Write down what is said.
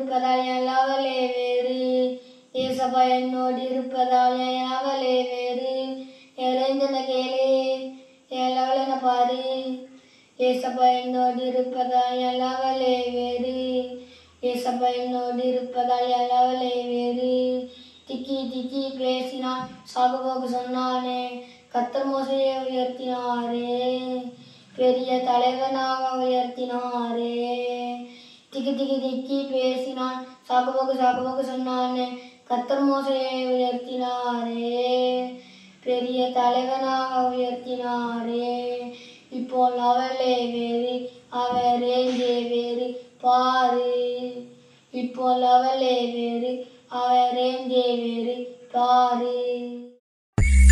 இருப்பதால் என் லெவலே வேறு ஏசப்பா என்னோடு இருப்பதால் என் லெவலே வேறு இறைஞ்சன கேளு என் லெவலன பாரு ஏசப்பா என்னோடு இருப்பதால் என் லெவலே வேறு ஏசப்பா என்னோடு இருப்பதால் என் லெவலே வேறு திக்கி திக்கி பேசினான் சாகுபோக்கு சொன்னானே கத்தர் மோசையை உயர்த்தினாரே பெரிய தலைவனாக உயர்த்தினாரே திக்கி திக்கி திக்கி பேசினான் சாகுபோக்கு சாகுபோக்கு சொன்னானே கத்தர் மோசையை உயர்த்தினாரே பெரிய தலைவனாக உயர்த்தினாரே இப்போ அவளே வேறு அவரேங்கே வேறு பாரு இப்போ அவளே வேறு அவரேங்கே வேறு பாரு